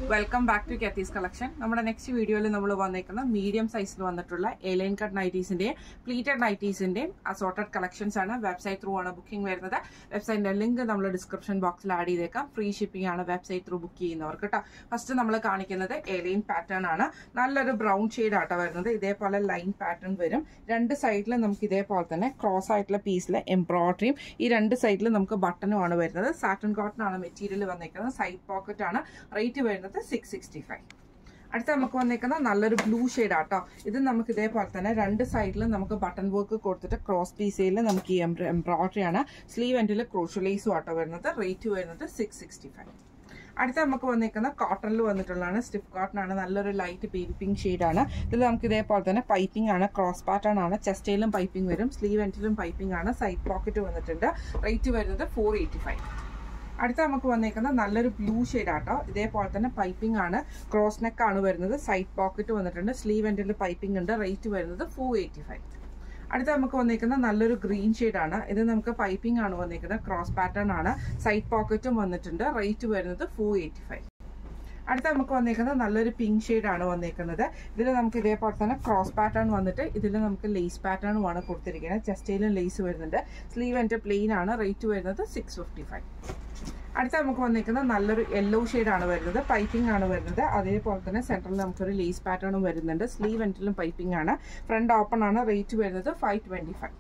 welcome back to കെത്തീസ് collection നമ്മുടെ next വീഡിയോയിൽ നമ്മൾ വന്നേക്കുന്ന മീഡിയം സൈസിൽ വന്നിട്ടുള്ള എലൈൻ കട്ട് നൈറ്റീസിന്റെയും പ്ലീറ്റഡ് നൈറ്റീസിന്റെയും അസോർട്ടഡ് കളക്ഷൻസ് ആണ് വെബ്സൈറ്റ് ത്രൂ ആണ് ബുക്കിംഗ് വരുന്നത് വെബ്സൈറ്റിന്റെ ലിങ്ക് നമ്മൾ ഡിസ്ക്രിപ്ഷൻ ബോക്സിൽ ആഡ് ചെയ്തേക്കാം ഫ്രീ ഷിപ്പിംഗ് ആണ് വെബ്സൈറ്റ് ത്രൂ ബുക്ക് ചെയ്യുന്നവർക്ക് കേട്ടോ ഫസ്റ്റ് നമ്മൾ കാണിക്കുന്നത് എലൈൻ പാറ്റേൺ ആണ് നല്ലൊരു ബ്രൗൺ ഷെയ്ഡ് ആട്ടോ വരുന്നത് ഇതേപോലെ ലൈൻ പാറ്റേൺ വരും രണ്ട് സൈഡിലും നമുക്ക് ഇതേപോലെ തന്നെ ക്രോസ് ആയിട്ടുള്ള പീസിൽ എംബ്രോയിഡറിയും ഈ രണ്ട് സൈഡിലും നമുക്ക് ബട്ടണും ആണ് വരുന്നത് സാറ്റൻ കോട്ടൺ ആണ് മെറ്റീരിയൽ വന്നേക്കുന്നത് സൈഡ് പോക്കറ്റ് ആണ് റേറ്റ് വരുന്നത് സിക്സ് സിക്സ്റ്റി ഫൈവ് അടുത്ത നമുക്ക് വന്നേക്കുന്ന നല്ലൊരു ബ്ലൂ ഷെയ്ഡ് ആട്ടോ ഇത് നമുക്ക് ഇതേപോലെ തന്നെ രണ്ട് സൈഡിലും നമുക്ക് ബട്ടൺ വർക്ക് കൊടുത്തിട്ട് ക്രോസ് പീസയിൽ നമുക്ക് ഈ എംബ്രോയിഡറി ആണ് സ്ലീവ് എൻഡിൽ ക്രോഷ്യലൈസും ആട്ടോ വരുന്നത് റേറ്റ് വരുന്നത് സിക്സ് സിക്സ്റ്റി ഫൈവ് അടുത്ത നമുക്ക് വന്നിരിക്കുന്ന കോട്ടണിൽ വന്നിട്ടുള്ളതാണ് സ്റ്റിഫ് കോട്ടൺ ആണ് നല്ലൊരു ലൈറ്റ് ബേബി പിങ്ക് ഷെയ്ഡ് ആണ് ഇതിൽ നമുക്ക് ഇതേപോലെ തന്നെ പൈപ്പിംഗ് ആണ് ക്രോസ് പാറ്റേൺ ആണ് ചെസ്റ്റയിലും പൈപ്പിംഗ് വരും സ്ലീവ് എൻഡിലും പൈപ്പിംഗ് ആണ് സൈഡ് പോക്കറ്റ് വന്നിട്ടുണ്ട് റേറ്റ് വരുന്നത് ഫോർ എയ്റ്റി ഫൈവ് അടുത്ത നമുക്ക് വന്നേക്കുന്ന നല്ലൊരു ബ്ലൂ ഷെയ്ഡ് ആട്ടോ ഇതേപോലെ തന്നെ പൈപ്പിംഗ് ആണ് ക്രോസ് നെക്ക് ആണ് വരുന്നത് സൈഡ് പോക്കറ്റ് വന്നിട്ടുണ്ട് സ്ലീവ് എൻഡിൽ പൈപ്പിംഗ് ഉണ്ട് റേറ്റ് വരുന്നത് ഫോർ എയ്റ്റി ഫൈവ് അടുത്ത നമുക്ക് വന്നിരിക്കുന്ന നല്ലൊരു ഗ്രീൻ ഷെയ്ഡ് ആണ് ഇത് നമുക്ക് പൈപ്പിംഗ് ആണ് വന്നിരിക്കുന്നത് ക്രോസ് പാറ്റേൺ ആണ് സൈഡ് പോക്കറ്റും വന്നിട്ടുണ്ട് റേറ്റ് വരുന്നത് ഫോർ എയ്റ്റി ഫൈവ് അടുത്ത നമുക്ക് വന്നേക്കുന്നത് നല്ലൊരു പിങ്ക് ഷെയ്ഡ് ആണ് വന്നേക്കുന്നത് ഇതിൽ നമുക്ക് ഇതേപോലെ തന്നെ ക്രോസ് പാറ്റേൺ വന്നിട്ട് ഇതിൽ നമുക്ക് ലേസ് പാറ്റേണും ആണ് കൊടുത്തിരിക്കുന്നത് ചെസ്റ്റയിലും ലേസ് വരുന്നുണ്ട് സ്ലീവ് എൻ്റെ പ്ലെയിൻ ആണ് റേറ്റ് വരുന്നത് സിക്സ് ഫിഫ്റ്റി ഫൈവ് അടുത്ത നമുക്ക് വന്നിരിക്കുന്നത് നല്ലൊരു യെല്ലോ ആണ് വരുന്നത് പൈപ്പിംഗ് ആണ് വരുന്നത് അതേപോലെ തന്നെ സെൻട്രലിൽ നമുക്കൊരു ലേസ് പാറ്റേണും വരുന്നുണ്ട് സ്ലീവ് എൻഡിലും പൈപ്പിംഗ് ആണ് ഫ്രണ്ട് ഓപ്പൺ ആണ് റേറ്റ് വരുന്നത് ഫൈവ് ട്വന്റി ഫൈവ്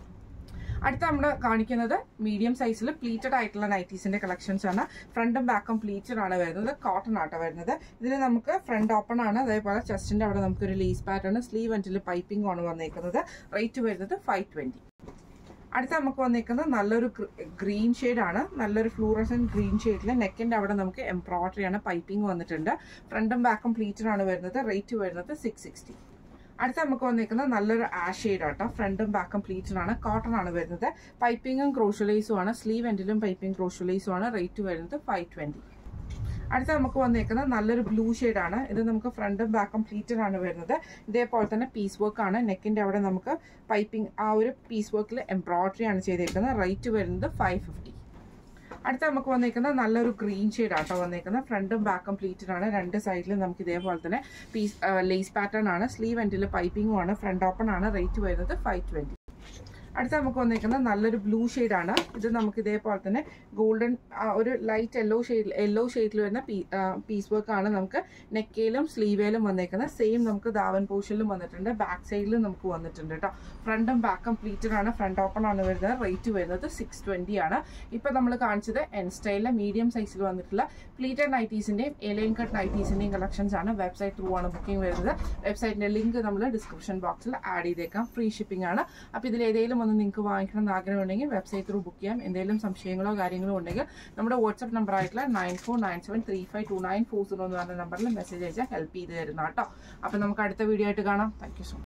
അടുത്ത നമ്മൾ കാണിക്കുന്നത് മീഡിയം സൈസിൽ പ്ലീറ്റഡ് ആയിട്ടുള്ള നൈറ്റീസിന്റെ കളക്ഷൻസ് ആണ് ഫ്രണ്ടും ബാക്കും പ്ലീറ്റഡ് ആണ് വരുന്നത് കോട്ടൺ ആട്ടോ വരുന്നത് ഇതിൽ നമുക്ക് ഫ്രണ്ട് ഓപ്പൺ ആണ് അതേപോലെ ചെസ്റ്റിന്റെ അവിടെ നമുക്കൊരു ലീസ് പാറ്റേൺ സ്ലീവ് എൻഡിൽ പൈപ്പിംഗ് ആണ് വന്നേക്കുന്നത് റേറ്റ് വരുന്നത് ഫൈവ് ട്വന്റി അടുത്ത നമുക്ക് വന്നിരിക്കുന്നത് നല്ലൊരു ഗ്രീൻ ആണ് നല്ലൊരു ഫ്ലൂറസൻ ഗ്രീൻ ഷെയ്ഡിൽ നെക്കിന്റെ അവിടെ നമുക്ക് എംബ്രോയിഡറി ആണ് പൈപ്പിംഗ് വന്നിട്ടുണ്ട് ഫ്രണ്ടും ബാക്കും പ്ലീറ്റഡ് ആണ് വരുന്നത് റേറ്റ് വരുന്നത് സിക്സ് സിക്സ്റ്റി അടുത്ത നമുക്ക് വന്നിരിക്കുന്നത് നല്ലൊരു ആഷ് ഷെയ്ഡ് ആട്ടോ ഫ്രണ്ടും ബാക്കും പ്ലീറ്റഡ് ആണ് കോട്ടൺ ആണ് വരുന്നത് പൈപ്പിങ്ങും ക്രോഷ്യലൈസും ആണ് സ്ലീവ് എൻഡിലും പൈപ്പിംഗ് ക്രോഷ്യലൈസും ആണ് റേറ്റ് വരുന്നത് ഫൈവ് ട്വന്റി അടുത്ത നമുക്ക് വന്നേക്കുന്നത് നല്ലൊരു ബ്ലൂ ആണ് ഇത് നമുക്ക് ഫ്രണ്ടും ബാക്കും പ്ലീറ്റഡ് ആണ് വരുന്നത് ഇതേപോലെ തന്നെ പീസ് വർക്ക് ആണ് നെക്കിന്റെ അവിടെ നമുക്ക് പൈപ്പിംഗ് ആ ഒരു പീസ് വർക്കിൽ എംബ്രോയിഡറി ആണ് ചെയ്തേക്കുന്നത് റേറ്റ് വരുന്നത് ഫൈവ് ഫിഫ്റ്റി അടുത്ത നമുക്ക് വന്നേക്കുന്നത് നല്ലൊരു ഗ്രീൻ ഷെയ്ഡ് ആട്ടോ വന്നേക്കുന്നത് ഫ്രണ്ടും ബാക്കും പ്ലീറ്റഡ് ആണ് രണ്ട് സൈഡിലും നമുക്ക് ഇതേപോലെ തന്നെ പീസ് ലേസ് പാറ്റേൺ ആണ് സ്ലീവ് എൻഡിൽ പൈപ്പിംഗും ആണ് ഫ്രണ്ട് ഓപ്പൺ ആണ് റേറ്റ് വരുന്നത് ഫൈവ് ട്വന്റി അടുത്ത നമുക്ക് വന്നിരിക്കുന്നത് നല്ലൊരു ബ്ലൂ ആണ് ഇത് നമുക്ക് ഇതേപോലെ തന്നെ ഗോൾഡൻ ഒരു ലൈറ്റ് യെല്ലോ ഷെയ്ഡിൽ യെല്ലോ ഷെയ്ഡിൽ വരുന്ന പീസ് വർക്ക് ആണ് നമുക്ക് നെക്കയിലും സ്ലീവേലും വന്നേക്കുന്നത് സെയിം നമുക്ക് ദാവൻ പോർഷനിലും വന്നിട്ടുണ്ട് ബാക്ക് സൈഡിലും നമുക്ക് വന്നിട്ടുണ്ട് കേട്ടോ ഫ്രണ്ടും ബാക്കും പ്ലീറ്റഡ് ആണ് ഫ്രണ്ട് ഓപ്പൺ ആണ് വരുന്നത് റേറ്റ് വരുന്നത് സിക്സ് ട്വന്റി ആണ് ഇപ്പൊ നമ്മൾ കാണിച്ചത് എൻ സ്റ്റൈലിലെ മീഡിയം സൈസിൽ വന്നിട്ടുള്ള പ്ലീറ്റഡ് നൈറ്റീസിന്റെയും എലൈൻ കട്ട് നൈറ്റീസിന്റെയും കളക്ഷൻസ് ആണ് വെബ്സൈറ്റ് ത്രൂ ആണ് ബുക്കിംഗ് വരുന്നത് വെബ്സൈറ്റിന്റെ ലിങ്ക് നമ്മൾ ഡിസ്ക്രിപ്ഷൻ ബോക്സിൽ ആഡ് ചെയ്തേക്കാം ഫ്രീ ഷിപ്പിംഗ് ആണ് അപ്പോൾ ഇതിൽ ഏതെങ്കിലും ഒന്ന് നിങ്ങൾക്ക് വാങ്ങിക്കണം എന്ന് ആഗ്രഹമുണ്ടെങ്കിൽ വെബ്സൈറ്റ് ത്രൂ ബുക്ക് ചെയ്യാം എന്തെങ്കിലും സംശയങ്ങളോ കാര്യങ്ങളോ ഉണ്ടെങ്കിൽ നമ്മുടെ വാട്സ്ആപ്പ് നമ്പർ ആയിട്ടുള്ള nine four nine seven three five two nine four zero എന്ന് പറഞ്ഞ നമ്പറിൽ മെസ്സേജ് അയച്ചാൽ ഹെൽപ്പ് ചെയ്ത് തരുന്ന കേട്ടോ അപ്പോൾ നമുക്ക് അടുത്ത വീഡിയോ ആയിട്ട് കാണാം താങ്ക് യു സോ മച്ച്